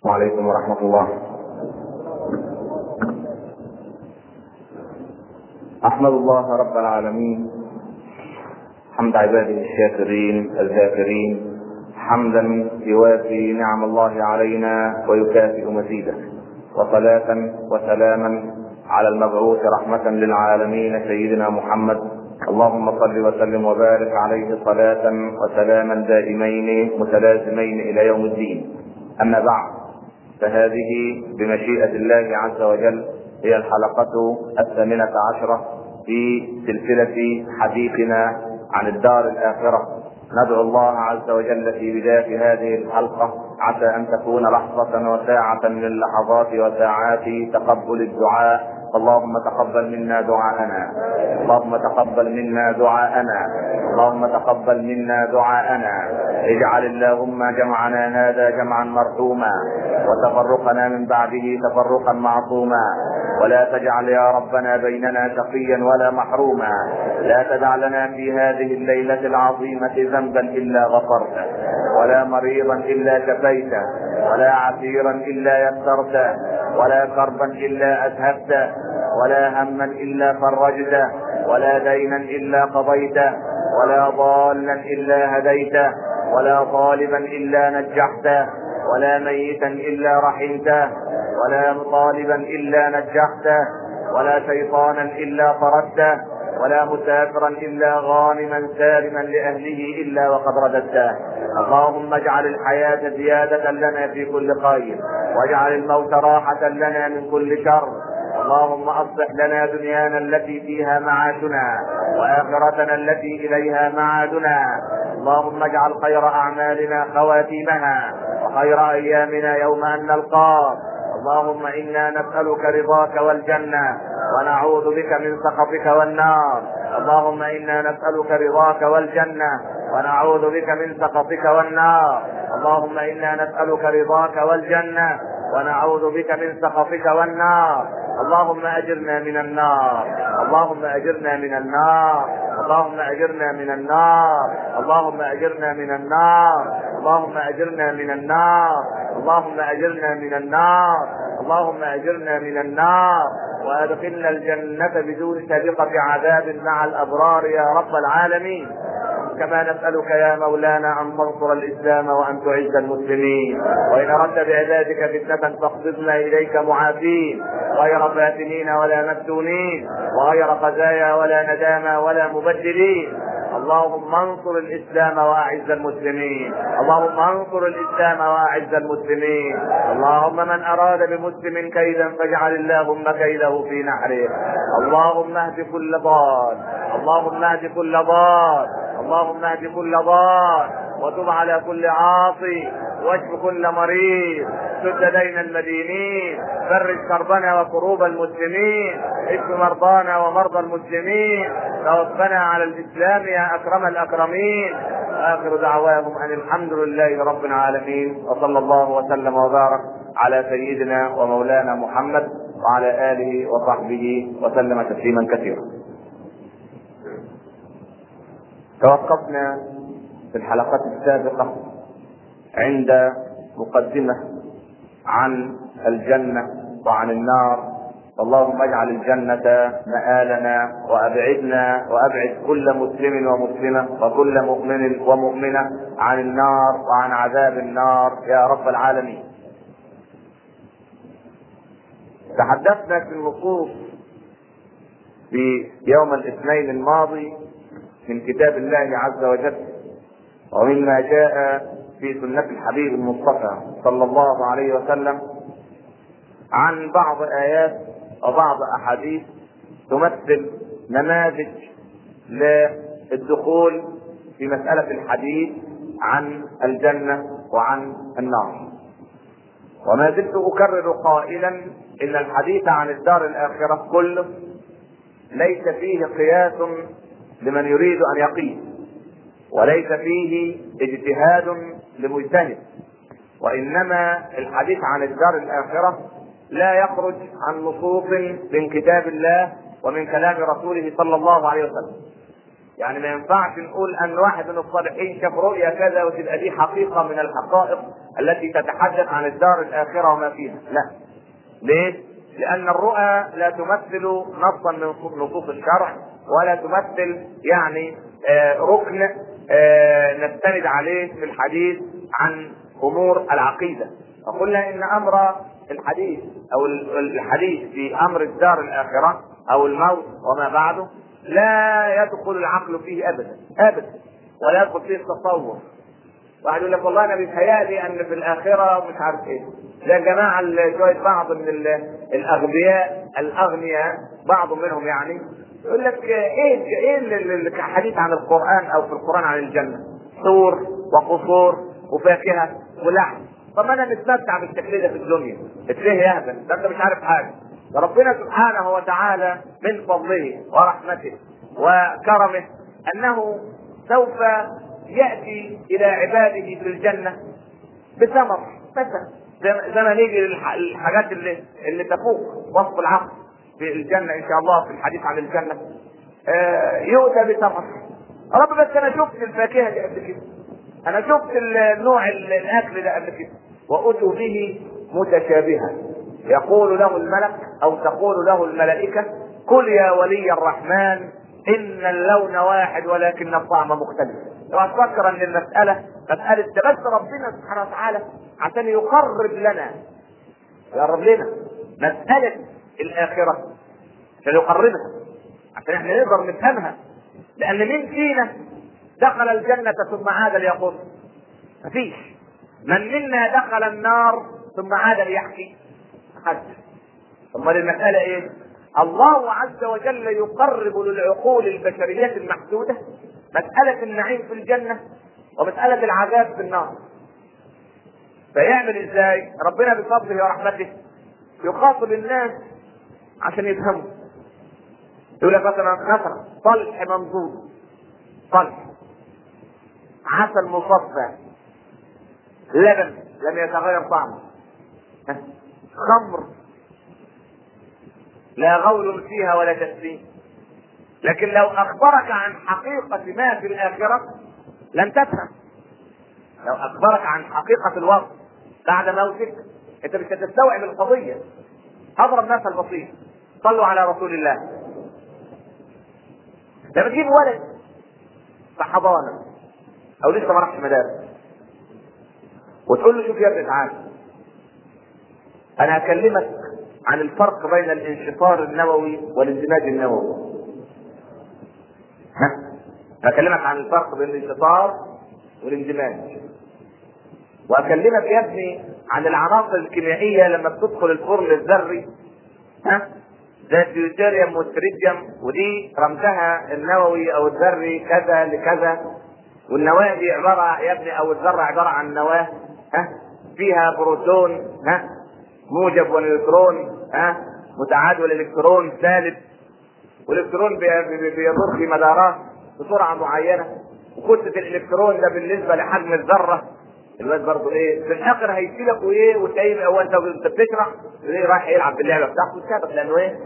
وعليكم ورحمة الله أحمد الله رب العالمين حمد عباده الشاكرين الذاكرين حمدا يوافي نعم الله علينا ويكافئ مزيده وصلاة وسلاما على المبعوث رحمة للعالمين سيدنا محمد اللهم صل وسلم وبارك عليه صلاة وسلاما دائمين متلازمين إلى يوم الدين أما بعد فهذه بمشيئة الله عز وجل هي الحلقة الثامنة عشرة في سلسلة حديثنا عن الدار الآخرة ندعو الله عز وجل في بداية هذه الحلقة عسى أن تكون لحظة وساعة من اللحظات وساعات تقبل الدعاء اللهم تقبل منا دعاءنا اللهم تقبل منا دعاءنا اللهم تقبل منا دعاءنا اجعل اللهم جمعنا هذا جمعا مرحوما وتفرقنا من بعده تفرقا معصوما ولا تجعل يا ربنا بيننا شقيا ولا محروما لا تدع لنا في هذه الليلة العظيمة ذنبا إلا غفرته ولا مريضا إلا شفيته ولا عسيرا إلا يسرته ولا كربا إلا أذهبته ولا هما إلا فرجته ولا دينا إلا قضيته ولا ضالا إلا هديته ولا طالبا إلا نجحته ولا ميتا إلا رحمته ولا طالبا إلا نجحته ولا شيطانا إلا طردته ولا مسافرا إلا غانما سالما لأهله إلا وقد رددته اللهم اجعل الحياة زيادة لنا في كل خير واجعل الموت راحة لنا من كل شر اللهم اصلح لنا دنيانا التي فيها معاشنا واخرتنا التي اليها معادنا اللهم اجعل خير اعمالنا خواتيمها وخير ايامنا يوم ان نلقاك اللهم انا نسالك رضاك والجنه ونعوذ بك من سخطك والنار اللهم انا نسالك رضاك والجنه ونعوذ بك من سخطك والنار اللهم انا نسالك رضاك والجنه ونعوذ بك من سخطك والنار اللهم اجرنا من النار اللهم اجرنا من النار اللهم اجرنا من النار اللهم اجرنا من النار اللهم اجرنا من النار اللهم اجرنا من النار اللهم اجرنا من النار وادخلنا الجنة بدون سابقة عذاب مع الابرار يا رب العالمين كما نسألك يا مولانا أن تنصر الإسلام وأن تعز المسلمين وإن أردت بعبادك فتنة فاقبضنا إليك معافين غير فاتنين ولا مفتونين وغير خزايا ولا ندامى ولا مبدلين اللهم انصر الاسلام واعز المسلمين اللهم انصر الاسلام واعز المسلمين اللهم من اراد بمسلم كيدا فاجعل اللهم كيده في نحره اللهم اهد كل ضال اللهم اهد كل ضال اللهم اهد كل ضال وتب على كل عاصي واشف كل مريض سد دين المدينين فرج كربنا وكروب المسلمين اشف مرضانا ومرضى المسلمين توفنا على الاسلام يا اكرم الاكرمين اخر دعواهم ان الحمد لله رب العالمين وصلى الله وسلم وبارك على سيدنا ومولانا محمد وعلى اله وصحبه وسلم تسليما كثيرا توقفنا في الحلقات السابقة عند مقدمة عن الجنة وعن النار اللهم اجعل الجنة مآلنا وأبعدنا وأبعد كل مسلم ومسلمة وكل مؤمن ومؤمنة عن النار وعن عذاب النار يا رب العالمين تحدثنا في النصوص في يوم الاثنين الماضي من كتاب الله عز وجل ومما جاء في سنة الحبيب المصطفى صلى الله عليه وسلم عن بعض آيات وبعض أحاديث تمثل نماذج للدخول في مسألة الحديث عن الجنة وعن النار وما زلت أكرر قائلا إن الحديث عن الدار الآخرة كله ليس فيه قياس لمن يريد أن يقيس وليس فيه اجتهاد لمجتهد وانما الحديث عن الدار الاخره لا يخرج عن نصوص من كتاب الله ومن كلام رسوله صلى الله عليه وسلم يعني ما ينفعش نقول ان واحد من الصالحين شاف رؤيا كذا وتبقى دي حقيقه من الحقائق التي تتحدث عن الدار الاخره وما فيها لا ليه لان الرؤى لا تمثل نصا من نصوص الشرع ولا تمثل يعني آه ركن آه نستند عليه في الحديث عن امور العقيده وقلنا ان امر الحديث او الحديث في امر الدار الاخره او الموت وما بعده لا يدخل العقل فيه ابدا ابدا ولا يدخل فيه التصور واحد يقول لك والله انا بيتهيألي ان في الاخره مش عارف ايه ده جماعه شويه بعض من الاغبياء الاغنياء بعض منهم يعني يقول لك ايه ايه الحديث عن القران او في القران عن الجنه سور وقصور وفاكهه ولحم طب انا نتمتع بالشكل ده في الدنيا اتليه يهبل ده انت مش عارف حاجه ربنا سبحانه وتعالى من فضله ورحمته وكرمه انه سوف ياتي الى عباده في الجنه بثمر مثلا زي ما نيجي للحاجات اللي اللي تفوق وصف العقل في الجنه ان شاء الله في الحديث عن الجنه آه يؤتى بثمر رب بس انا شفت الفاكهه دي قبل كده انا شفت النوع الاكل ده قبل كده واتوا به متشابها يقول له الملك او تقول له الملائكه كل يا ولي الرحمن ان اللون واحد ولكن الطعم مختلف لو تفكر ان المساله مساله ده بس ربنا سبحانه وتعالى عشان يقرب لنا يقرب لنا مساله الاخره عشان يقربها عشان احنا نقدر نفهمها لان مين فينا دخل الجنه ثم عاد ليقول مفيش من منا دخل النار ثم عاد ليحكي حد امال المساله ايه الله عز وجل يقرب للعقول البشريه المحدوده مساله النعيم في الجنه ومساله العذاب في النار فيعمل ازاي ربنا بفضله ورحمته يخاطب الناس عشان يفهموا يقول لك مثلا مثلا طلح منضود طلح عسل مصفى لبن لم يتغير طعمه خمر لا غول فيها ولا تسليم لكن لو اخبرك عن حقيقة ما في الآخرة لن تفهم لو اخبرك عن حقيقة الوقت بعد موتك انت مش هتستوعب القضية هضرب مثل بسيط صلوا على رسول الله لما تجيب ولد في حضانة او لسه ما راحش مدارس وتقول له شوف يا ابني تعالى انا اكلمك عن الفرق بين الانشطار النووي والاندماج النووي ها اكلمك عن الفرق بين الانشطار والاندماج واكلمك يا ابني عن العناصر الكيميائيه لما بتدخل الفرن الذري ها زي الديوتيريوم والتريديوم ودي رمزها النووي او الذري كذا لكذا والنواه دي عباره يا ابني او الذره عباره عن نواه ها فيها بروتون ها موجب ونيوترون ها متعادل الالكترون ثالث والالكترون بيدور في مدارات بسرعه معينه وكتله الالكترون ده بالنسبه لحجم الذره الواد برضه ايه في الاخر هيسيبك وايه وتلاقيه هو انت وانت بتشرح ايه رايح يلعب باللعبه بتاعته وسابك لانه ايه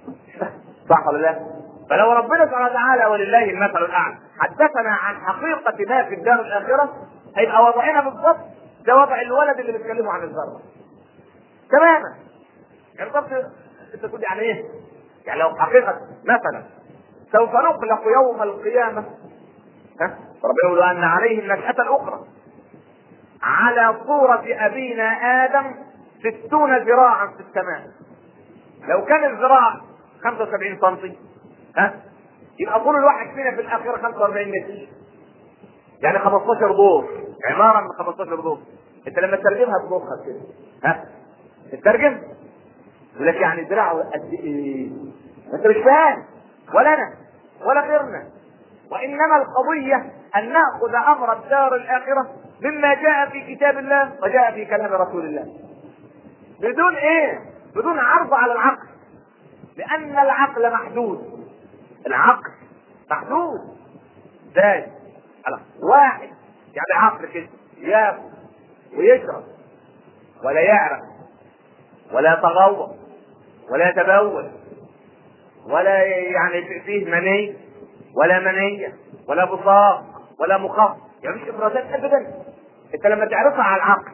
صح ولا لا؟ فلو ربنا سبحانه وتعالى ولله المثل الاعلى حدثنا عن حقيقه ما في الدار الاخره هيبقى وضعنا بالضبط ده وضع الولد اللي بيتكلموا عن الذره تماما يعني بالضبط انت تقول يعني ايه؟ يعني لو حقيقه مثلا سوف نخلق يوم القيامه ها ربنا يقول ان عليه النشأة الأخرى على صورة أبينا آدم ستون ذراعا في السماء لو كان الذراع 75 سم ها يبقى طول الواحد فينا في الآخرة 45 متر يعني 15 دور عمارة من 15 دور انت لما تترجمها بمخك كده ها تترجم يقول لك يعني ذراعه قد ايه انت مش فاهم ولا انا ولا غيرنا وانما القضيه ان ناخذ امر الدار الاخره مما جاء في كتاب الله وجاء في كلام رسول الله بدون ايه بدون عرض على العقل لان العقل محدود العقل محدود ازاي واحد يعني عقل كده ياكل ويشرب ولا يعرف ولا يتغوط ولا يتبول ولا يعني فيه مني ولا منية ولا بصاق ولا مخاط يعني مش افرازات ابدا انت لما تعرفها على العقل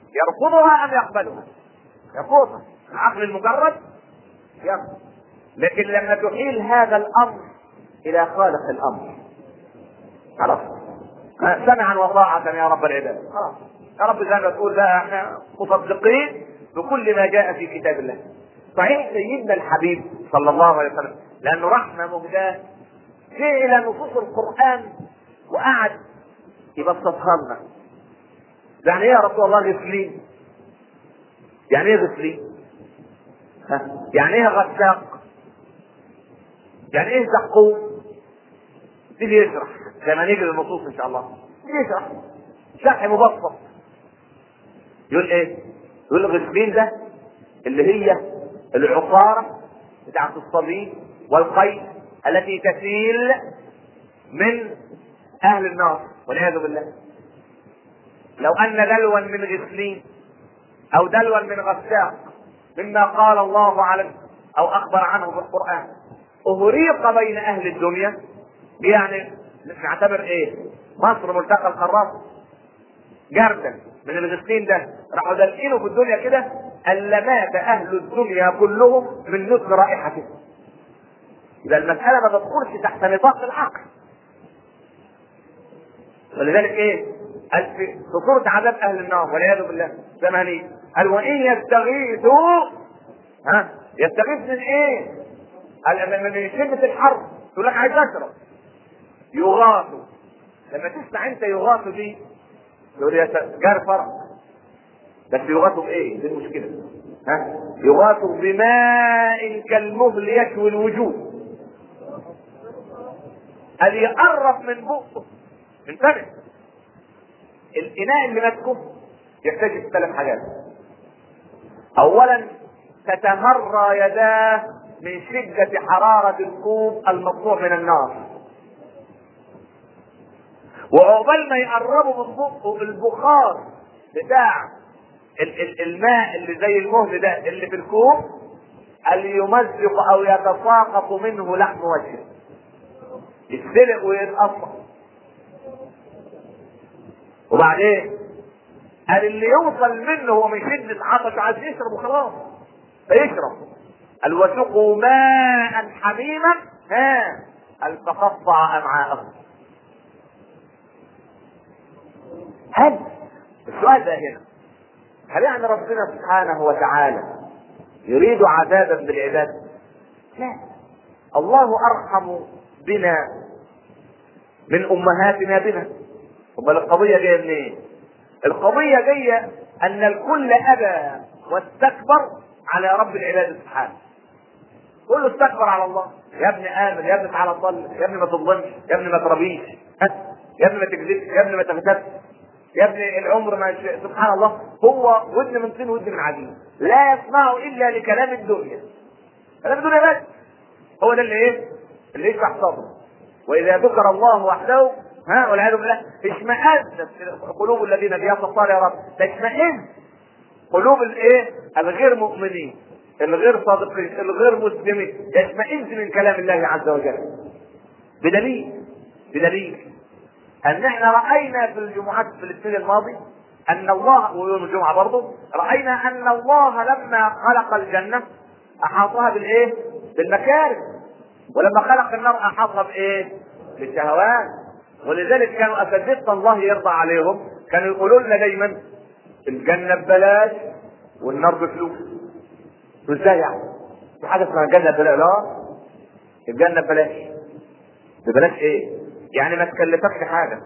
يرفضها ام يقبلها؟ يرفضها العقل المجرد يرفض لكن لما تحيل هذا الامر الى خالق الامر خلاص سمعا وطاعة يا رب العباد خلاص يا رب زي ما تقول بقى احنا مصدقين بكل ما جاء في كتاب الله صحيح سيدنا الحبيب صلى الله عليه وسلم لانه رحمه مهداه جاء الى نصوص القران وقعد يبسطها لنا يعني ايه يا رسول الله غسلين يعني ايه غسلين ها؟ يعني ايه غساق يعني ايه زقوم تيجي يشرح زي ما نيجي للنصوص ان شاء الله تيجي يشرح شرح مبسط يقول ايه يقول الغسلين ده اللي هي العصارة بتاعت الصليب والقيد التي تسيل من اهل النار والعياذ بالله لو ان دلوا من غسلين او دلوا من غساق مما قال الله عنه او اخبر عنه في القران اهريق بين اهل الدنيا يعني نعتبر ايه مصر ملتقى القارات جردا من الغسلين ده راحوا دلقينه في الدنيا كده الا مات اهل الدنيا كلهم من نسل رائحته يبقى المساله ما تدخلش تحت نطاق العقل ولذلك ايه قال في في سورة عذاب أهل النار والعياذ بالله ثمانية قال وإن يستغيثوا ها يستغيث من إيه؟ قال من من شدة الحر تقول لك عايز أشرب يغاثوا لما تسمع أنت يغاثوا دي تقول يا س- جار فرق بس يغاثوا بإيه؟ دي المشكلة ها يغاثوا بماء كالمهل يشوي الوجوه قال يقرب من بقه من فمه الاناء اللي ماسكه يحتاج ثلاث حاجات اولا تتمرى يداه من شدة حرارة الكوب المصنوع من النار وعقبال ما يقربوا من بقه البخار بتاع ال- ال- الماء اللي زي المهل ده اللي في الكوب اللي يمزق او يتساقط منه لحم وجهه يتسلق ويتقطع وبعدين قال اللي يوصل منه هو من شدة عطش عايز يشرب وخلاص فيشرب قال وسقوا ماء حميما ها قال فقطع امعاءهم هل السؤال ده هنا هل يعني ربنا سبحانه وتعالى يريد عذابا بالعباد؟ لا الله ارحم بنا من امهاتنا بنا امال القضيه جايه منين؟ القضيه جايه ان الكل ابى واستكبر على رب العباد سبحانه كله استكبر على الله يا ابني امن يا ابني تعالى صلي يا ابني ما تظلمش يا ابني ما تربيش ها؟ يا ابني ما تكذبش يا ابني ما تغتابش يا ابني العمر ما ش- سبحان الله هو ودن من طين ودن من عجين لا يسمع الا لكلام الدنيا كلام الدنيا بس هو ده اللي ايه اللي يشرح صدره واذا ذكر الله وحده ها والعياذ بالله اشمئزت قلوب الذين بيصدقون يا رب تشمئز قلوب الايه الغير مؤمنين الغير صادقين الغير مسلمين يشمئز من كلام الله عز وجل بدليل بدليل ان احنا راينا في الجمعات في الاثنين الماضي ان الله ويوم الجمعه برضه راينا ان الله لما خلق الجنه احاطها بالايه؟ بالمكارم ولما خلق النار احاطها بايه؟ بالشهوات ولذلك كانوا اساتذه الله يرضى عليهم كانوا يقولوا لنا دايما الجنه ببلاش والنار بفلوس ازاي يعني؟ في حاجه اسمها الجنه ببلاش لا الجنه ببلاش ببلاش ايه؟ يعني ما تكلفكش حاجه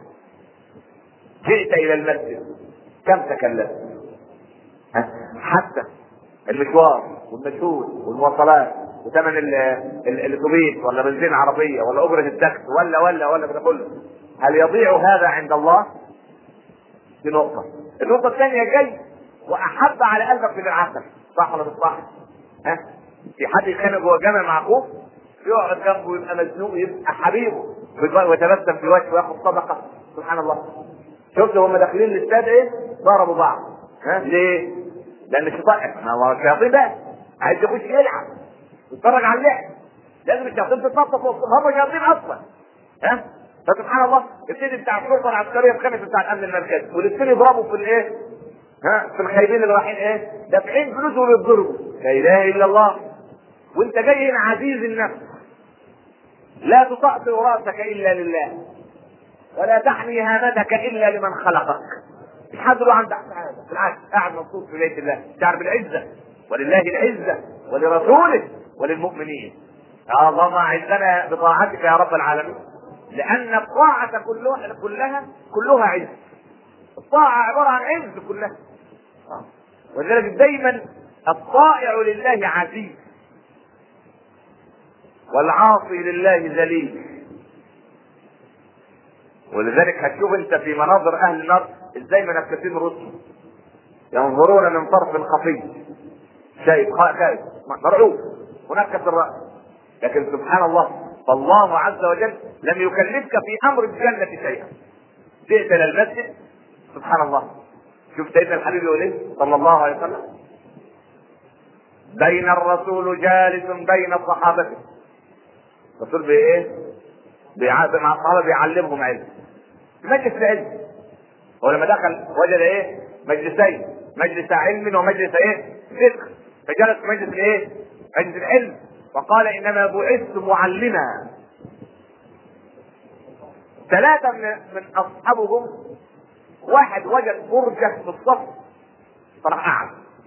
جئت الى المسجد كم تكلفت؟ ها؟ حتى المشوار والمجهود والمواصلات وثمن ال- ال- الاتوبيس ولا بنزين عربيه ولا اجره التاكسي ولا ولا ولا كده كله هل يضيع هذا عند الله؟ دي نقطه النقطه الثانيه جاي واحب على قلبك من العسل صح ولا مش صح؟ ها؟ في حد يتخانق جوه الجامع مع اخوه يقعد جنبه ويبقى مزنوق يبقى حبيبه ويتبسم في وجهه وياخد صدقه سبحان الله شفت هم داخلين الاستاد ايه؟ ضربوا بعض ها ليه؟ لان الشيطان ما هو الشياطين بقى عايز يخش يلعب يتفرج على اللعب لازم الشياطين تتنطط وسطهم هم شياطين اصلا ها فسبحان الله يبتدي بتاع الشرطه العسكريه الخامس بتاع الامن المركزي والاثنين يضربوا في الايه؟ ها في الخايبين اللي رايحين ايه دافعين فلوس وبيتضربوا لا اله الا الله وانت جاي هنا عزيز النفس لا تطأطئ راسك الا لله ولا تحمي هامتك الا لمن خلقك مش حد له عنده هذا بالعكس قاعد مبسوط في بيت الله شعر بالعزه ولله العزه ولرسوله وللمؤمنين يا اللهم اعزنا بطاعتك يا رب العالمين لان الطاعه كلها كلها كلها عز الطاعه عباره عن عز كلها ولذلك دايما الطائع لله عزيز والعاصي لله ذليل ولذلك هتشوف انت في مناظر اهل النار ازاي منكسين رسل ينظرون من طرف خفي شايف خائف مرعوب منكس الراس لكن سبحان الله فالله عز وجل لم يكلفك في امر الجنه شيئا جئت الى المسجد سبحان الله شوف سيدنا الحبيب يقول ايه صلى الله عليه وسلم بين الرسول جالس بين صحابته الرسول بايه؟ مع الصحابه بيعلمهم علم مجلس العلم ولما دخل وجد ايه؟ مجلسين مجلس علم ومجلس ايه؟ فقه فجلس مجلس ايه؟ مجلس العلم وقال انما بعثت معلما ثلاثة من, من أصحابهم واحد وجد فرجة في الصف فراح قعد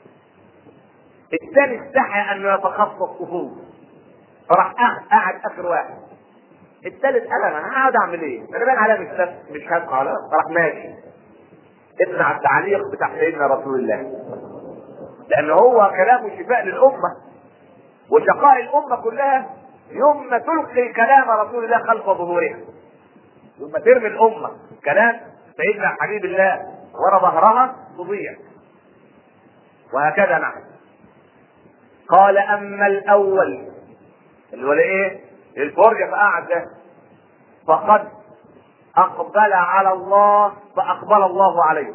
الثاني استحى انه يتخطى الصفوف فراح قعد اخر واحد الثالث قال انا هقعد اعمل ايه؟ انا باين عليا مش مش هبقى خلاص فراح ماشي اسمع التعليق بتاع سيدنا رسول الله لان هو كلامه شفاء للامه وشقاء الامه كلها يوم ما تلقي كلام رسول الله خلف ظهورها يوم ما ترمي الامه كلام سيدنا حبيب الله ورا ظهرها تضيع وهكذا نحن قال اما الاول اللي هو ايه الفرجه فقعد ده فقد اقبل على الله فاقبل الله عليه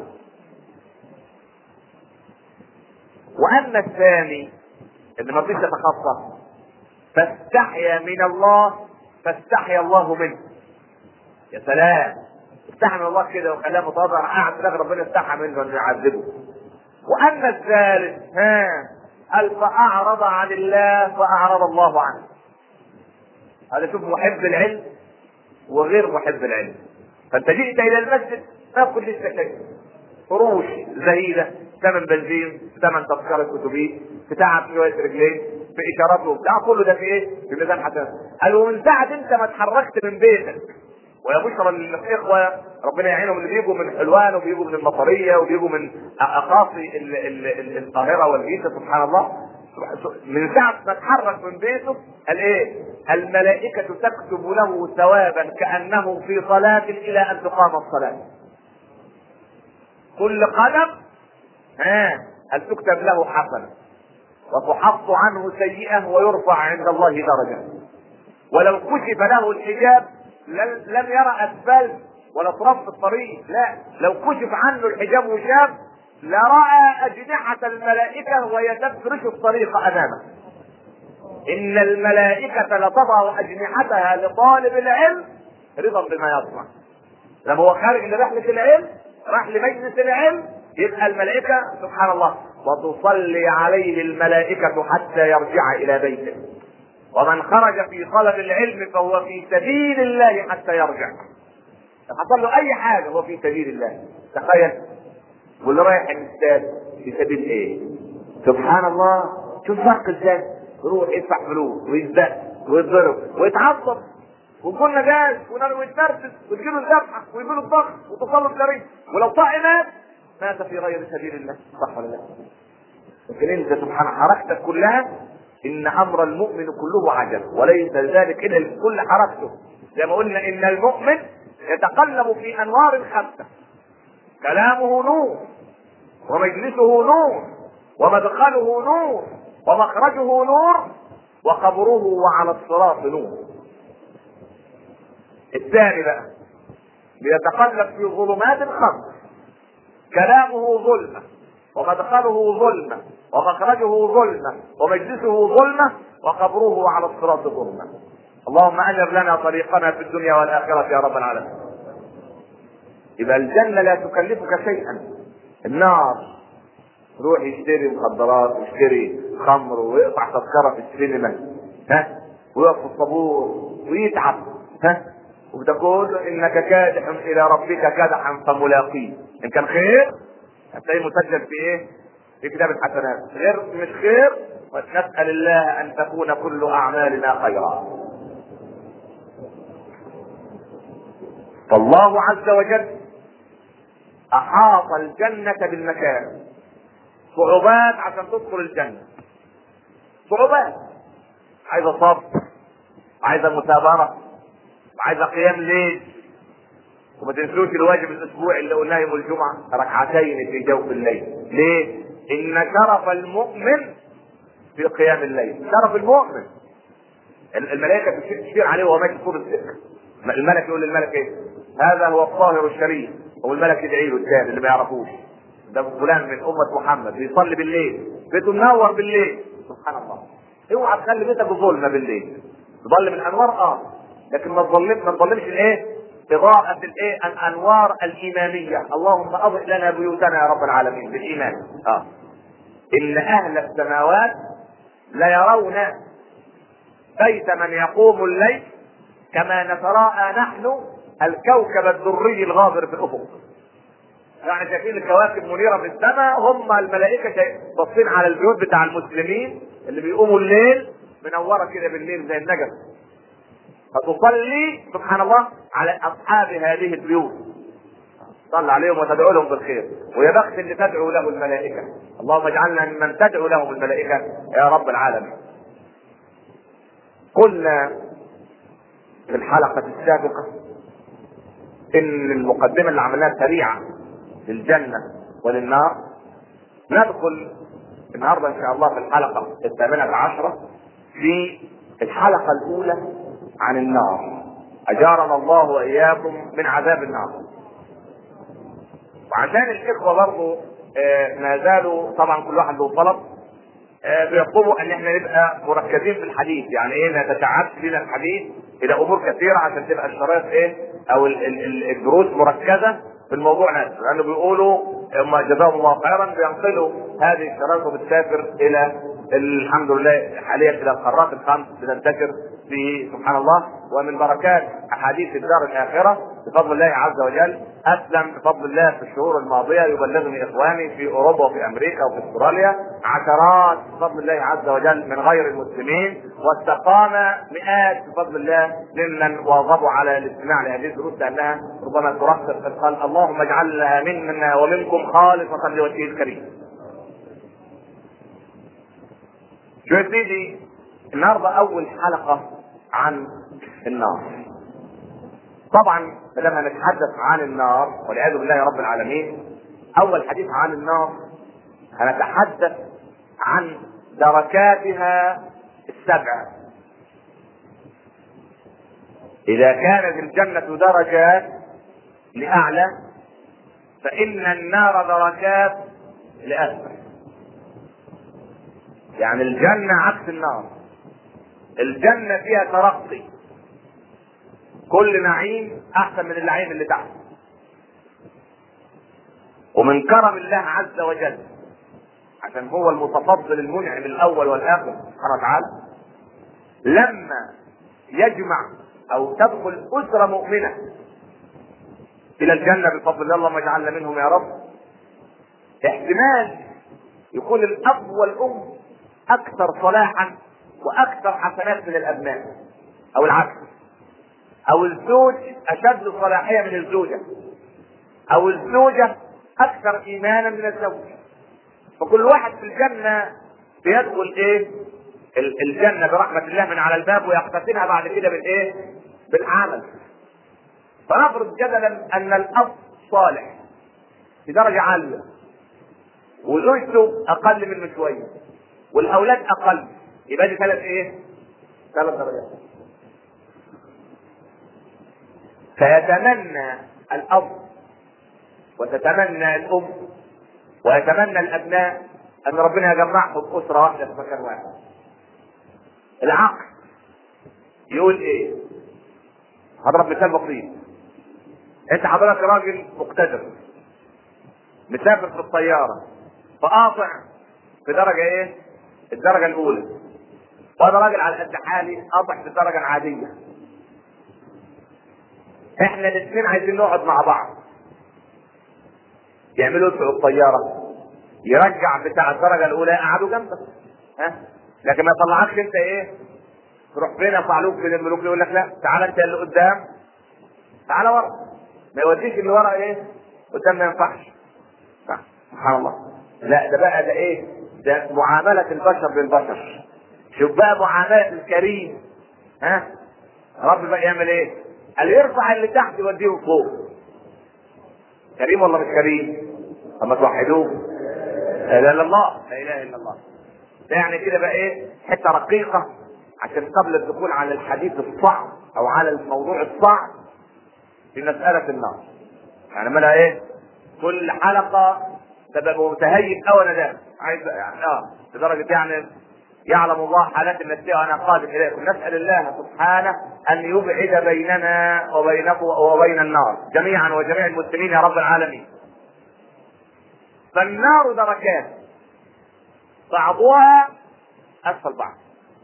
واما الثاني اللي ما فيش يتخصص فاستحيا من الله فاستحيا الله منه يا سلام استحى من الله كده وخلاه متواضع قاعد في الاخر ربنا استحى منه انه يعذبه واما الثالث ها قال فاعرض عن الله فاعرض الله عنه هذا شوف محب العلم وغير محب العلم فانت جئت الى المسجد ما كل لسه شيء قروش زهيدة ثمن بنزين ثمن تذكرة اتوبيس بتاع شوية رجلين في اشارات وبتاع كله ده في ايه؟ في ميزان حسنات قال ومن ساعة انت ما اتحركت من بيتك ويا بشرى للاخوه ربنا يعينهم اللي بيجوا من حلوان وبيجوا من المطريه وبيجوا من اقاصي ال- ال- ال- القاهره والجيزه سبحان الله من ساعة ما اتحرك من بيته قال ايه؟ الملائكة تكتب له ثوابا كأنه في صلاة إلى أن تقام الصلاة. كل قدم ها هل تكتب له حسنة وتحط عنه سيئة ويرفع عند الله درجة. ولو كشف له الحجاب لم لم يرى أسفل ولا تراب في الطريق، لا لو كشف عنه الحجاب وشاف لرأى أجنحة الملائكة وهي تفرش الطريق أمامه. إن الملائكة لتضع أجنحتها لطالب العلم رضا بما يصنع. لما هو خارج لرحلة العلم راح لمجلس العلم يبقى الملائكة سبحان الله وتصلي عليه الملائكة حتى يرجع إلى بيته. ومن خرج في طلب العلم فهو في سبيل الله حتى يرجع. حصل له أي حاجة هو في سبيل الله. تخيل واللي رايح الاستاد في سبيل ايه؟ سبحان الله شوف فرق ازاي يروح يدفع فلوس ويزداد ويتضرب ويتعصب ويكون نجاز ويتنرفز وتجيله الذبحه ويجيله الضغط وتصلب جريء ولو طائع مات مات في غير سبيل الله صح ولا لا؟ لكن انت سبحان حركتك كلها ان امر المؤمن كله عجل وليس ذلك الا كل حركته زي ما قلنا ان المؤمن يتقلب في انوار خمسه كلامه نور ومجلسه نور ومدخله نور ومخرجه نور وقبره وعلى الصراط نور الثاني بقى بيتقلب في ظلمات خمس كلامه ظلمه ومدخله ظلمه ومخرجه ظلمه ومجلسه ظلمه وقبره على الصراط ظلمه اللهم انر لنا طريقنا في الدنيا والاخره يا رب العالمين يبقى الجنة لا تكلفك شيئا النار يروح يشتري مخدرات ويشتري خمر ويقطع تذكره في السينما ها ويقف في الطابور ويتعب ها وبتقول انك كادح الى ربك كدحا فملاقيه ان كان خير هتلاقيه مسجل في ايه؟ في كتاب الحسنات غير مش خير ونسال الله ان تكون كل اعمالنا خيرا فالله عز وجل احاط الجنه بالمكان صعوبات عشان تدخل الجنه صعوبات عايزه صبر عايزه مثابره عايزه قيام ليل وما تنسوش الواجب الاسبوعي اللي قلناه يوم الجمعه ركعتين في جوف الليل ليه؟ ان شرف المؤمن في قيام الليل شرف المؤمن الملائكه تشير عليه وهو ماشي طول السكه الملك يقول للملك ايه؟ هذا هو الطاهر الشريف هو الملك يدعي له الثاني اللي ما يعرفوش ده فلان من امه محمد بيصلي بالليل بيته منور بالليل سبحان الله اوعى تخلي بيتك ظلمه بالليل تظل من انوار اه لكن ما تظلم ما تظلمش الايه؟ إضاءة الايه؟ الأنوار الإيمانية، اللهم أضئ لنا بيوتنا يا رب العالمين بالإيمان. آه. إن أهل السماوات ليرون بيت من يقوم الليل كما نتراءى نحن الكوكب الدري الغابر في الأفق. يعني شايفين الكواكب منيرة في السماء هم الملائكة باصين على البيوت بتاع المسلمين اللي بيقوموا الليل منورة كده بالليل زي النجف فتصلي سبحان الله على اصحاب هذه البيوت صل عليهم وتدعو لهم بالخير ويا بخت اللي تدعو له الملائكه اللهم اجعلنا ممن تدعو لهم الملائكه يا رب العالمين قلنا في الحلقه السابقه ان المقدمه اللي عملناها سريعه للجنه وللنار ندخل النهارده ان شاء الله في الحلقه الثامنه عشره في الحلقه الاولى عن النار اجارنا الله واياكم من عذاب النار وعشان الاخوه برضه آه ما زالوا طبعا كل واحد له طلب آه بيطلبوا ان احنا نبقى مركزين في الحديث يعني ايه ما تتعبش بنا الحديث الى امور كثيره عشان تبقى الشرايط ايه او ال- ال- ال- الدروس مركزه في الموضوع نفسه لانه بيقولوا هم جزاهم الله خيرا بينقلوا هذه الشرايط وبتسافر الى الحمد لله حاليا الى القارات الخمس بتنتشر في سبحان الله ومن بركات احاديث الدار الاخره بفضل الله عز وجل اسلم بفضل الله في الشهور الماضيه يبلغني اخواني في اوروبا وفي امريكا وفي استراليا عشرات بفضل الله عز وجل من غير المسلمين واستقام مئات بفضل الله ممن واظبوا على الاستماع لهذه الدروس لانها ربما ترخص في القلب اللهم اجعلها منا ومنكم خالصه لوجهه الكريم. شو يا سيدي النهارده اول حلقه عن النار طبعا ما دام هنتحدث عن النار والعياذ بالله يا رب العالمين اول حديث عن النار هنتحدث عن دركاتها السبع اذا كانت الجنه درجات لاعلى فان النار دركات لاسفل يعني الجنه عكس النار الجنة فيها ترقي كل نعيم أحسن من النعيم اللي تحت ومن كرم الله عز وجل عشان هو المتفضل المنعم الأول والآخر سبحانه وتعالى لما يجمع أو تدخل أسرة مؤمنة إلى الجنة بفضل الله اللهم اجعلنا منهم يا رب احتمال يكون الأب والأم أكثر صلاحا واكثر حسنات من الابناء او العكس او الزوج اشد صلاحيه من الزوجه او الزوجه اكثر ايمانا من الزوج فكل واحد في الجنه بيدخل ايه الجنه برحمه الله من على الباب ويقتسمها بعد كده بالايه بالعمل فنفرض جدلا ان الاب صالح في درجه عاليه وزوجته اقل منه شويه والاولاد اقل يبقى دي ثلاث ايه؟ ثلاث درجات. فيتمنى الاب وتتمنى الام ويتمنى الابناء ان ربنا يجمعهم اسره واحده في مكان واحد. العقل يقول ايه؟ هضرب مثال بسيط. انت حضرتك راجل مقتدر مسافر في الطياره فقاطع في درجة ايه؟ الدرجة الأولى وأنا راجل على قد حالي قاطع في الدرجة العادية احنا الاثنين عايزين نقعد مع بعض يعملوا يدفعوا الطيارة يرجع بتاع الدرجة الأولى يقعدوا جنبك ها لكن ما يطلعكش انت ايه تروح فين يا صعلوك فين الملوك يقول لك لا تعالى انت اللي قدام تعالى ورا ما يوديش اللي ورا ايه قدام ما ينفعش صح. سبحان الله لا ده بقى ده ايه ده معاملة البشر بالبشر شوف بقى معاملة الكريم ها رب بقى يعمل ايه قال يرفع اللي تحت يوديه فوق كريم ولا مش كريم اما توحدوه لا اله الا الله لا اله الا الله ده يعني كده بقى ايه حته رقيقه عشان قبل الدخول على الحديث الصعب او على الموضوع الصعب في مساله النار يعني مالها ايه كل حلقه تبقى متهيب قوي انا ده عايز يعني اه لدرجه يعني يعلم الله حالات التي وانا قادم اليكم نسال الله سبحانه ان يبعد بيننا وبينكم وبين النار جميعا وجميع المسلمين يا رب العالمين فالنار دركات بعضها اسفل بعض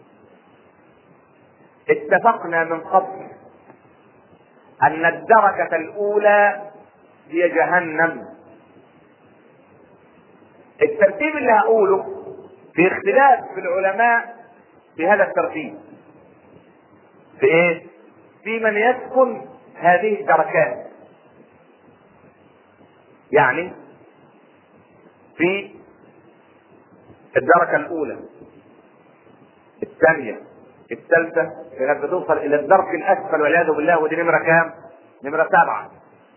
اتفقنا من قبل ان الدركه الاولى هي جهنم الترتيب اللي هقوله في اختلاف في العلماء في هذا الترتيب في ايه في من يسكن هذه الدركات يعني في الدركة الأولى الثانية الثالثة لغاية توصل إلى الدرك الأسفل والعياذ بالله ودي نمرة كام؟ نمرة سبعة.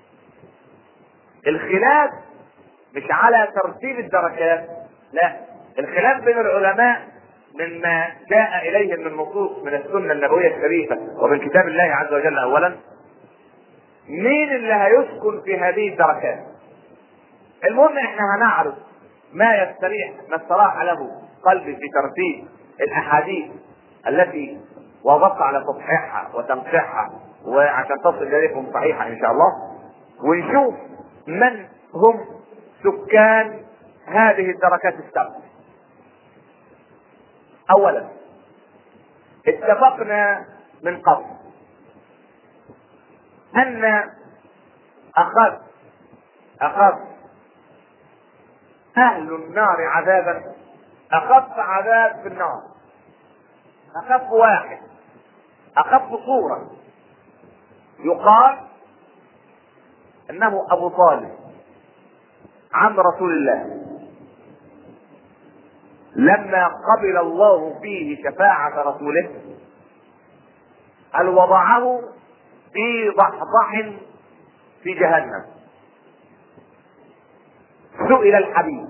الخلاف مش على ترتيب الدركات لا الخلاف بين العلماء مما جاء اليه من نصوص من السنه النبويه الشريفه ومن كتاب الله عز وجل اولا مين اللي هيسكن في هذه الدركات المهم احنا هنعرض ما يستريح ما استراح له قلبي في ترتيب الاحاديث التي وضبط على تصحيحها وتنقيحها وعشان تصل اليكم صحيحه ان شاء الله ونشوف من هم سكان هذه الدركات السبع اولا اتفقنا من قبل ان اخذ اخذ اهل النار عذابا اخف عذاب في النار اخف واحد اخف صوره يقال انه ابو طالب عم رسول الله لما قبل الله فيه شفاعة رسوله قال وضعه في ضحضح في جهنم سئل الحبيب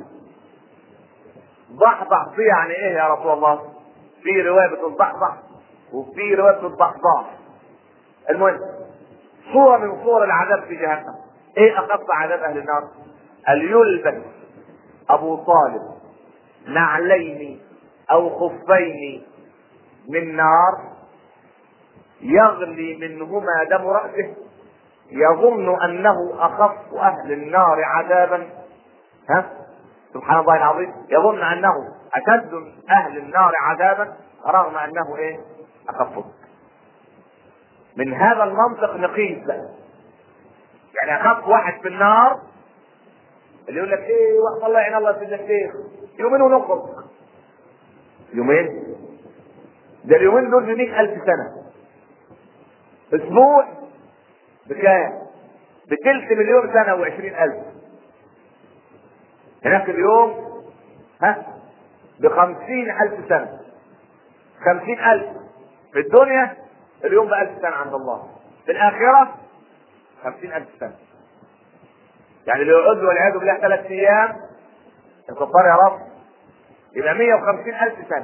ضحضح في يعني ايه يا رسول الله في رواية الضحضح وفي رواية الضحضاح المهم صورة من صور العذاب في جهنم ايه اخف عذاب اهل النار قال يلبس ابو طالب نعلين او خفين من نار يغلي منهما دم رأسه يظن انه اخف اهل النار عذابا ها سبحان الله العظيم يظن انه اشد اهل النار عذابا رغم انه ايه اخفه من هذا المنطق نقيس بقى يعني اخف واحد في النار اللي يقول لك ايه وقت الله يعين الله في الشيخ يومين ونخرج يومين ده اليومين دول ب ألف سنة أسبوع بكام؟ بتلت مليون سنة وعشرين ألف هناك اليوم ها بخمسين ألف سنة خمسين ألف في الدنيا اليوم بألف سنة عند الله في الآخرة خمسين ألف سنة يعني لو يقعد والعياذ بالله ثلاث أيام الكفار يا رب يبقى 150 ألف سنة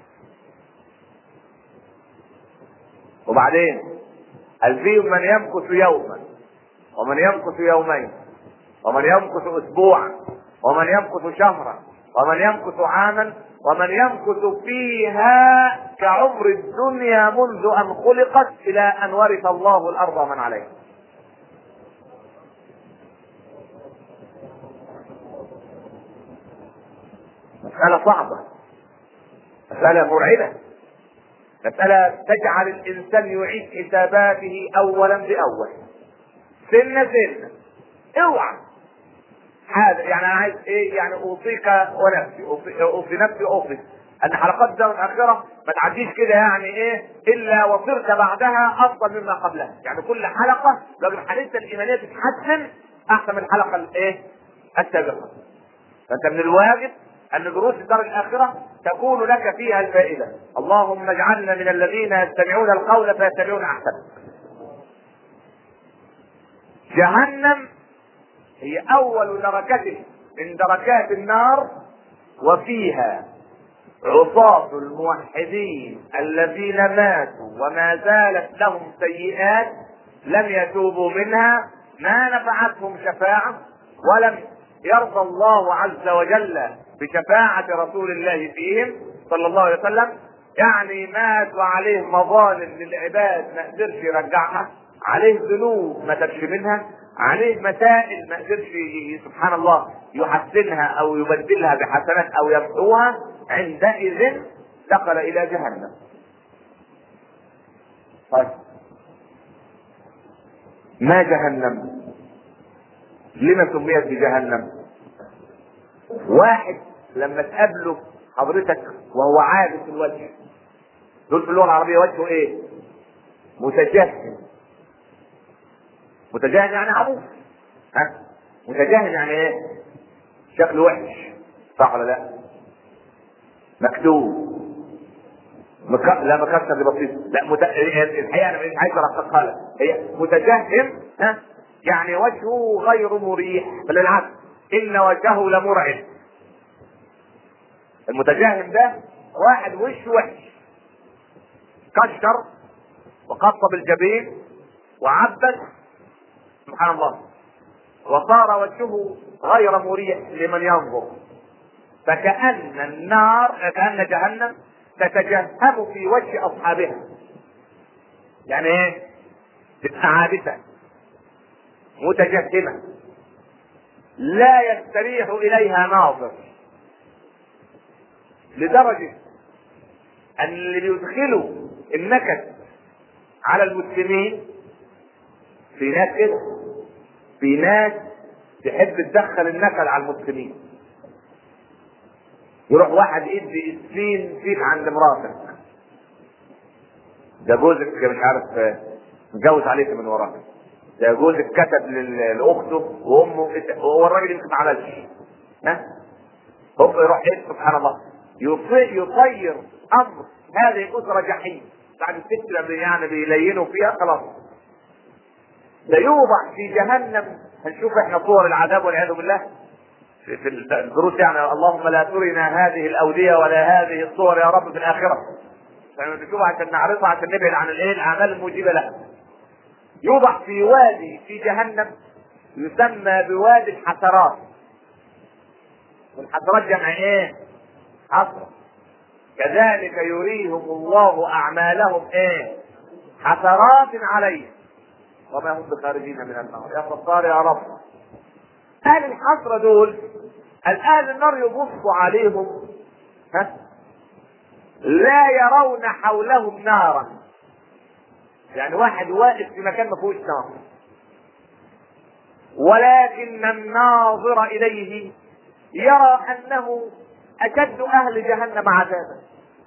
وبعدين قال فيهم من يمكث يوما ومن يمكث يومين ومن يمكث أسبوعا ومن يمكث شهرا ومن يمكث عاما ومن يمكث فيها كعمر الدنيا منذ أن خلقت إلى أن ورث الله الأرض ومن عليها مسألة صعبة مسألة مرعبة مسألة تجعل الإنسان يعيد حساباته أولا بأول سنة سنة اوعى هذا يعني انا عايز ايه يعني اوصيك ونفسي اوصي, أوصي نفسي اوصي ان حلقات الدار الاخره ما تعديش كده يعني ايه الا وصرت بعدها افضل مما قبلها يعني كل حلقه لو حالتنا الايمانيه تتحسن احسن من الحلقه الايه السابقه فانت من الواجب ان دروس الدار الاخره تكون لك فيها الفائده اللهم اجعلنا من الذين يستمعون القول فيتبعون احسنه جهنم هي اول دركة من دركات النار وفيها عصاة الموحدين الذين ماتوا وما زالت لهم سيئات لم يتوبوا منها ما نفعتهم شفاعة ولم يرضى الله عز وجل بشفاعة رسول الله فيهم صلى الله عليه وسلم يعني مات وعليه مظالم للعباد ما قدرش يرجعها عليه ذنوب ما تبش منها عليه مسائل ما قدرش سبحان الله يحسنها او يبدلها بحسنات او يمحوها عندئذ دخل الى جهنم طيب ما جهنم لما سميت بجهنم واحد لما تقابله حضرتك وهو عابس الوجه دول في اللغه العربيه وجهه ايه متجهم متجاهل يعني عبوس ها متجاهل يعني ايه شكله وحش صح ولا لا مكتوب مك... لا مكسر دي بسيط لا مت... الحقيقه انا مش عايز الخصها لك هي متجهم ها يعني وجهه غير مريح بل بالعكس ان وجهه لمرعب المتجهم ده واحد وشه وحش كشر وقص بالجبين وعبس سبحان الله وصار وجهه غير مريح لمن ينظر فكأن النار كأن جهنم تتجهم في وجه أصحابها يعني ايه؟ تبقى عابسة متجهمة لا يستريح إليها ناظر لدرجة أن اللي بيدخلوا النكد على المسلمين في ناس كده في ناس تحب تدخل النكد على المسلمين يروح واحد يدي السين فيك عند مراتك ده جوزك مش عارف متجوز عليك من وراك ده جوزك كتب لاخته وامه وهو الراجل يمكن ما عملش ها هوب يروح ايه سبحان الله يطير امر هذه الاسره جحيم بعد الست لما يعني بيلينوا فيها خلاص ده يوضع في جهنم هنشوف احنا صور العذاب والعياذ بالله في, في الدروس يعني اللهم لا ترنا هذه الاوديه ولا هذه الصور يا رب في الاخره فنشوفها عشان نعرضها عشان نبعد عن الايه الاعمال الموجبه لها يوضع في وادي في جهنم يسمى بوادي الحسرات والحسرات جمع ايه؟ حسرة كذلك يريهم الله اعمالهم ايه؟ حسرات عليهم وما هم بخارجين من النار يا ستار يا رب اهل الحسرة دول الان النار يبص عليهم ها لا يرون حولهم نارا يعني واحد واقف في مكان ما فيهوش نار ولكن الناظر اليه يرى انه اشد اهل جهنم عذابا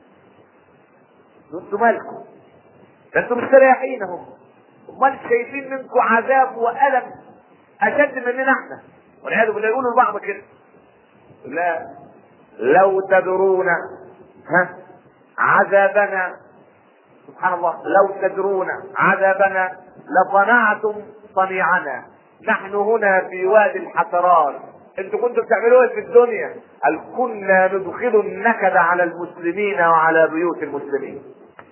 انتم مالكم ده انتم مستريحينهم امال شايفين منكم عذاب والم اشد مننا احنا والعياذ بالله يقولوا لبعض كده لا لو تدرون ها عذابنا سبحان الله لو تدرون عذابنا لصنعتم صنيعنا نحن هنا في وادي الحسرات انتوا كنتوا بتعملوا ايه في الدنيا قال كنا ندخل النكد على المسلمين وعلى بيوت المسلمين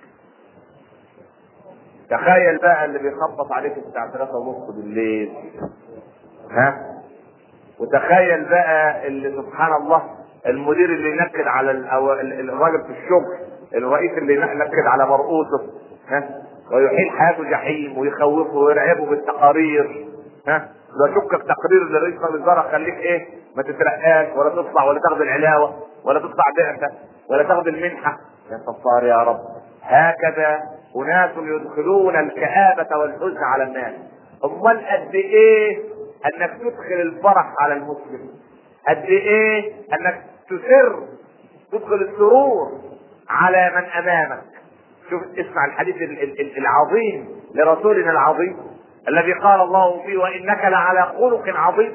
تخيل بقى اللي بيخبط عليك الساعة 3 ونص بالليل ها وتخيل بقى اللي سبحان الله المدير اللي ينكد على الراجل في الشغل الرئيس اللي ينكد على مرؤوسه ها ويحيل حياته جحيم ويخوفه ويرعبه بالتقارير ها لو شكك تقرير لرئيس الوزراء خليك ايه ما تترقاش ولا تطلع ولا تاخد العلاوه ولا تطلع بعثه ولا تاخد المنحه يا ستار يا رب هكذا اناس يدخلون الكآبة والحزن على الناس امال قد ايه انك تدخل الفرح على المسلم قد ايه انك تسر تدخل السرور على من امامك شوف اسمع الحديث ال- ال- ال- العظيم لرسولنا العظيم الذي قال الله فيه وانك لعلى خلق عظيم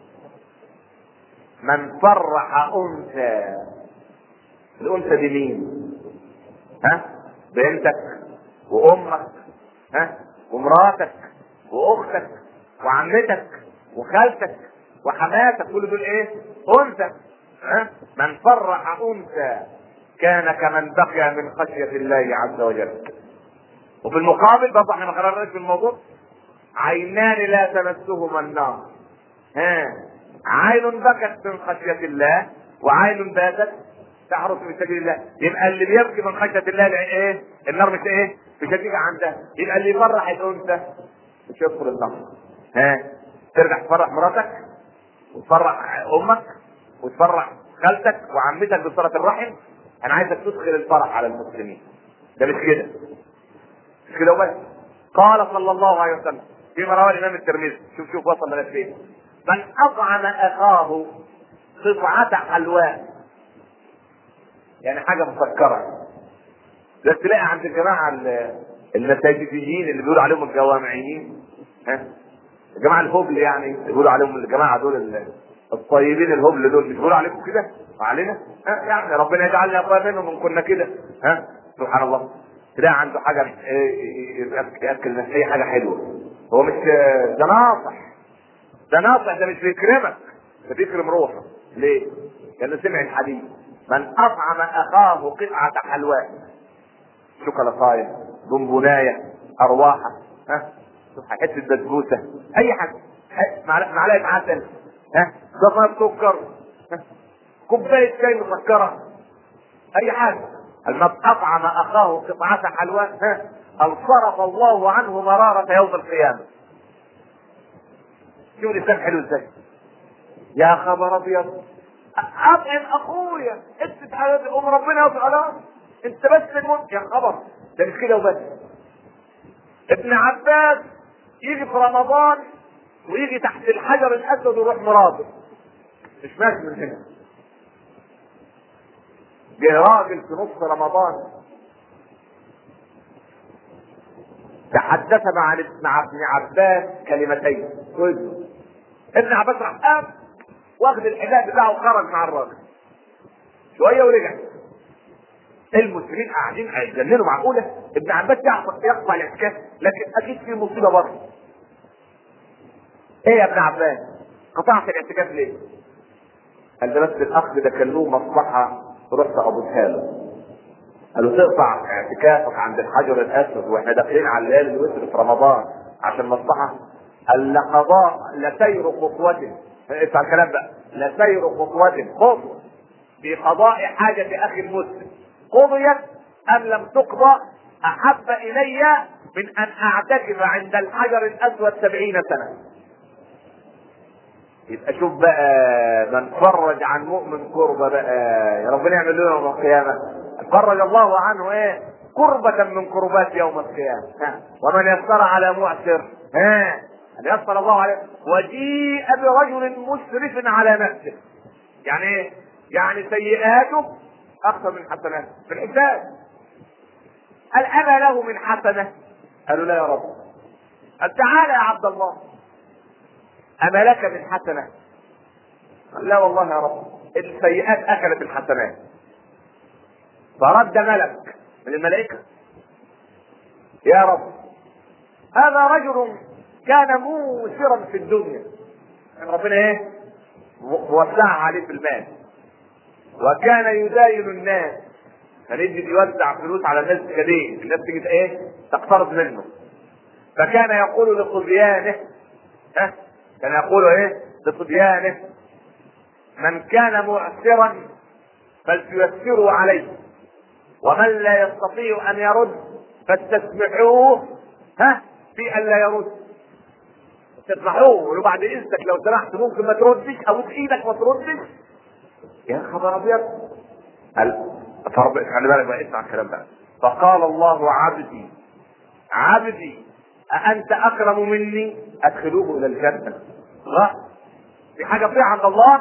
من فرح انثى الانثى دي مين ها بنتك وامك ها ومراتك واختك وعمتك وخالتك وحماتك كل دول ايه انثى ها من فرح انثى كان كمن بقي من خشيه الله عز وجل وفي المقابل برضه احنا ما قررناش في الموضوع عينان لا تمسهما النار ها عين بكت من خشيه الله وعين باتت تحرس في سبيل الله يبقى اللي بيبكي من خشيه الله الع- ايه النار مش ايه مش هتيجي عندها يبقى اللي يفرح الانثى مش يدخل النار ها ترجع تفرح مراتك وتفرح امك وتفرح خالتك وعمتك بصله الرحم انا عايزك تدخل الفرح على المسلمين ده مش كده مش كده وبس قال صلى الله عليه وسلم فيما رواه الامام الترمذي شوف شوف وصل لنا فين من اطعم اخاه قطعه حلواء يعني حاجه مسكره ده تلاقي عند الجماعه ال- المساجديين اللي بيقولوا عليهم الجوامعيين ها الجماعه الهبل يعني اللي بيقولوا عليهم الجماعه دول ال- الطيبين الهبل دول مش بيقولوا عليكم كده وعلينا ها يعني ربنا يجعلنا اخوان منهم ان كنا كده ها سبحان الله تلاقي عنده حاجه إيه، ياكل ياكل الناس اي حاجه حلوه هو مش ده ناصح ده ناصح ده مش بيكرمك ده بيكرم روحه ليه؟ لانه سمع الحديث من اطعم اخاه قطعه حلواء شوكولاتايه بونبونايه ارواحه ها حته بسبوسه اي حاجه ح- معلقه معلقة عسل ها ضفر سكر ها؟ كوبايه شاي مسكره اي حاجه من اطعم اخاه قطعه حلواء ها الصرف الله عنه مراره يوم القيامه شوف الانسان حلو ازاي يا خبر ابيض اطعم اخويا انت حياتي ام ربنا يا خلاص انت بس المنت يا خبر ده مش كده وبس ابن عباس يجي في رمضان ويجي تحت الحجر الاسود ويروح مراته مش ماشي من هنا جه راجل في نص رمضان تحدث مع مع ابن عباس كلمتين كويس ابن عباس راح قام واخد الحذاء بتاعه وخرج مع الراجل شويه ورجع المسلمين قاعدين هيتجننوا معقوله ابن عباس يقطع يقطع الاعتكاف لكن اكيد في مصيبه برضه ايه يا ابن عباس قطعت الاعتكاف ليه؟ قال ده بس الاخ ده كان له مصلحه رحت ابوسها له قال له تقطع اعتكافك عند الحجر الاسود واحنا داخلين على الليالي الوتر في رمضان عشان مصلحه قال لقضاء لسير خطوة اسمع الكلام بقى لسير خطوة خطوة في قضاء حاجة أخي المسلم قضيت أم لم تقضى أحب إلي من أن أعتكف عند الحجر الأسود سبعين سنة يبقى شوف بقى من فرج عن مؤمن كربة بقى يا ربنا يعمل لنا يوم القيامة فرج الله عنه ايه كربة من كربات يوم القيامة ها. ومن يسر على معسر ها أن يسر الله عليه وجيء برجل مسرف على نفسه يعني ايه؟ يعني سيئاته أكثر من حسناته في الحساب هل أنا له من حسنة؟ قالوا لا يا رب قال تعالى يا عبد الله أما لك من حسنة؟ قال لا والله يا رب السيئات أكلت الحسنات فرد ملك من الملائكة يا رب هذا رجل كان موسرا في الدنيا كان ربنا ايه موسع عليه في المال وكان يداين الناس كان يجي يوزع فلوس على الناس كدين الناس تيجي ايه تقترض منه فكان يقول لصبيانه ها كان يقول ايه لصبيانه من كان معسرا فلتيسروا عليه ومن لا يستطيع ان يرد فاستسمحوه ها في ان لا يرد تطلعوه وبعد اذنك لو سمحت ممكن ما تردش ابوس ايدك ما تردش يا خبر ابيض قال فرب خلي بالك بقى اسمع الكلام بقى فقال الله عبدي عبدي أأنت أكرم مني أدخلوه إلى الجنة غلط في حاجة فيها عند الله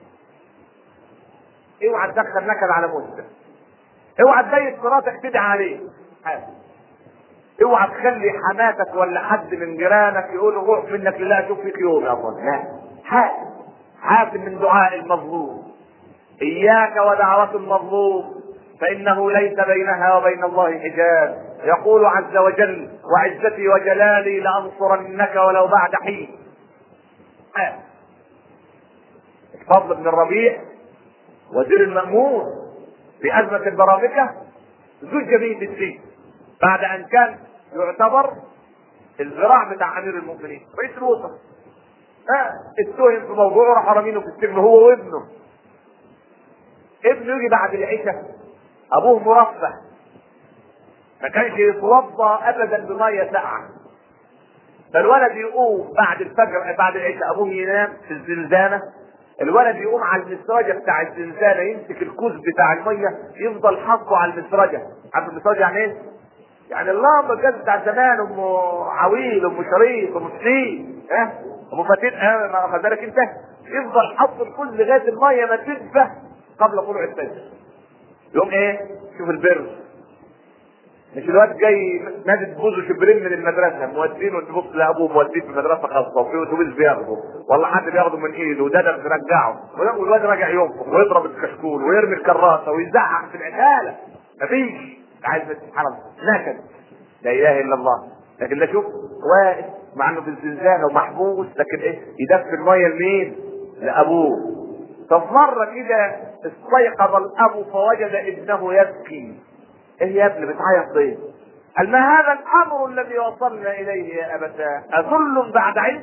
اوعى تدخل نكد على مسلم اوعى تبيت مراتك تدعي عليه حاجة. اوعى تخلي حماتك ولا حد من جيرانك يقول روح منك لله اشوف فيك يوم يا اخوان لا حاسب حاسب من دعاء المظلوم اياك ودعوة المظلوم فانه ليس بينها وبين الله حجاب يقول عز وجل وعزتي وجلالي لانصرنك ولو بعد حين حاسب. الفضل بن الربيع وزير المأمون في أزمة البرامكة ذو الجبين بالدين بعد أن كان يعتبر الذراع بتاع أمير المؤمنين رئيس الوزراء ها اتهم في موضوع راح رمينه في السجن هو وابنه ابنه يجي بعد العشاء أبوه مرفه ما كانش يتوضا ابدا بميه ساقعه فالولد يقوم بعد الفجر بعد العشاء ابوه ينام في الزنزانه الولد يقوم على المسرجه بتاع الزنزانه يمسك الكوز بتاع الميه يفضل حاطه على المسرجه عارف المسرجه يعني ايه؟ يعني اللمبه الجاز بتاع زمان ام عويل ام شريف ام سليم ها ام فاتن ها ما واخد بالك انت يفضل حاطط الكوز لغايه الميه ما تدفى قبل طلوع الفجر يقوم ايه؟ شوف البر مش الواد جاي نادي بوزو شبرين من المدرسه مودينه تبص لابوه موديه في مدرسه خاصه وفي اتوبيس بياخده ولا حد بياخده من ايده وده بيرجعه والواد راجع ينفخ ويضرب الكشكول ويرمي الكراسه ويزعق في العتاله مفيش عايز سبحان الله نكد لا اله الا الله لكن ده شوف واقف مع انه في الزنزانه ومحبوس لكن ايه يدفي الميه لمين؟ لابوه طب مره كده استيقظ الاب فوجد ابنه يبكي ايه يا ابني بتعيط ليه؟ قال ما هذا الامر الذي وصلنا اليه يا ابتاه اذل بعد علم؟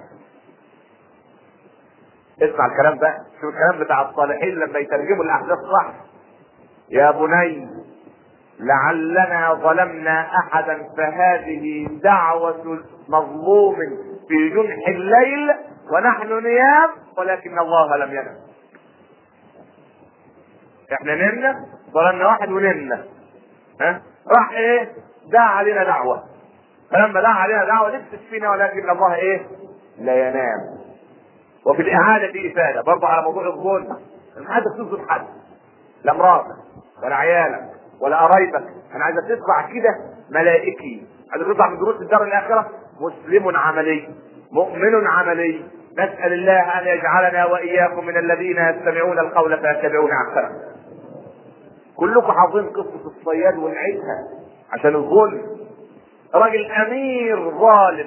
اسمع الكلام بقى شوف الكلام بتاع الصالحين لما يترجموا الاحداث صح يا بني لعلنا ظلمنا احدا فهذه دعوة مظلوم في جنح الليل ونحن نيام ولكن الله لم ينم احنا نمنا ظلمنا واحد ونمنا ها راح ايه دعا علينا دعوة فلما دعا علينا دعوة لبست فينا ولكن الله ايه لا ينام وفي الإعادة دي إفادة برضه على موضوع الظلم ما حدش تظلم حد لا مراتك ولا عيالك ولا قرايبك أنا عايزك تطلع كده ملائكي عايزك تطلع من دروس الدار الآخرة مسلم عملي مؤمن عملي نسأل الله أن يجعلنا وإياكم من الذين يستمعون القول فيتبعون أحسنه كلكم حافظين قصة الصياد والعيسى عشان الظلم راجل أمير ظالم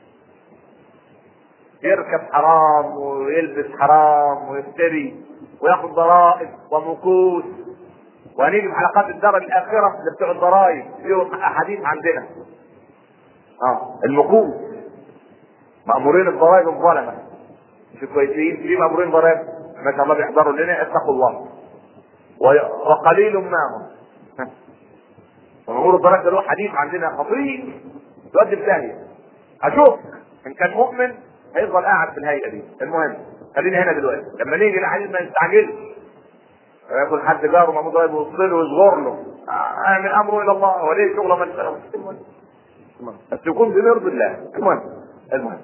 يركب حرام ويلبس حرام ويشتري وياخد ضرائب ومكوس وهنيجي في حلقات الدار الآخرة اللي بتوع الضرائب فيهم أحاديث عندنا اه المكوس مأمورين الضرائب الظلمة مش كويسين في مأمورين ضرائب ما شاء الله بيحضروا لنا اتقوا الله وقليل ما هم ومأمور الضرائب ده له حديث عندنا خطير يودي في داهية أشوف إن كان مؤمن هيفضل قاعد في الهيئه دي المهم خلينا هنا دلوقتي لما نيجي العيل ما يستعجلش ياكل حد جاره ما ضايب يبص له ويصغر له اعمل امره الى الله هو ليه شغله ما المهم بس يكون بمرض الله المهم المهم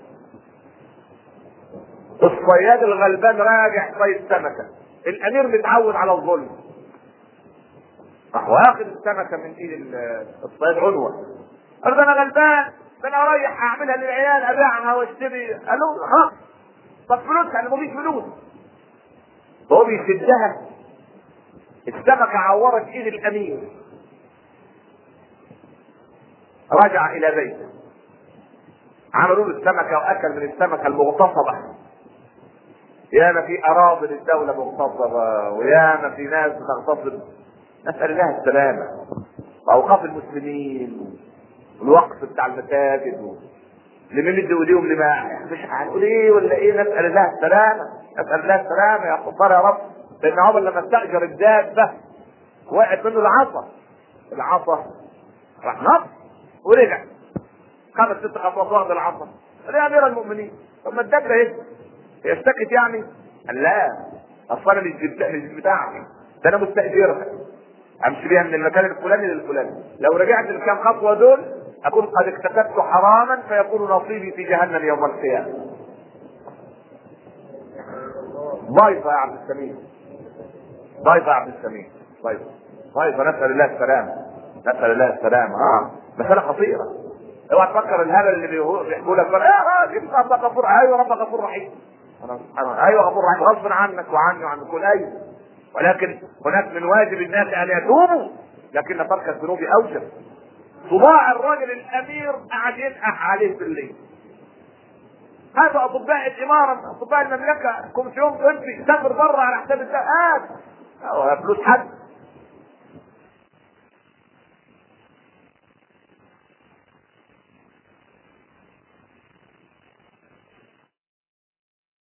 الصياد الغلبان راجع صيد سمكه الامير متعود على الظلم راح واخد السمكه من ايد الصياد عنوه قال ده انا غلبان ده انا رايح اعملها للعيال ابيعها واشتري قالوا ها طب فلوسها انا مفيش فلوس فهو بيشدها السمكه عورت ايد الامير رجع الى بيته عملوا له السمكه واكل من السمكه المغتصبه ياما في اراضي للدوله مغتصبه وياما في ناس بتغتصب نسال الله السلامه واوقاف المسلمين والوقف بتاع المساجد و... لمين يدوا ايديهم لما مش هنقول ايه ولا ايه نسال الله السلامه نسال الله السلامه يا كفار يا رب لان عمر لما استاجر الدابه وقعت منه العصا العصا راح نط ورجع خمس ست خطوات واخد العصا يا امير المؤمنين طب ما اداك ايه هي اشتكت يعني قال لا اصل انا مش بتا- مش بتاعي ده انا مستاجرها امشي بيها من المكان الفلاني للفلاني لو رجعت الكام خطوه دول اكون قد اكتسبت حراما فيكون نصيبي في جهنم يوم القيامه ضيفه يا عبد السميع ضيفه يا عبد السميع ضيفه ضيفه نسال الله السلامه نسال الله السلامه اه مساله خطيره اوعى تفكر الهبل اللي بيقول- بيحكوا لك يا راجل ربك غفور ايوه ربك غفور رحيم أنا سبحان الله. ايوه غفور رحيم غصب عنك وعني وعن كل ايوه ولكن هناك من واجب الناس ان يتوبوا لكن ترك الذنوب اوجب صباع الرجل الامير قاعد ينقح عليه بالليل هذا اطباء الاماره اطباء المملكه كومسيون طبي سافر بره على حساب الدقات هو فلوس حد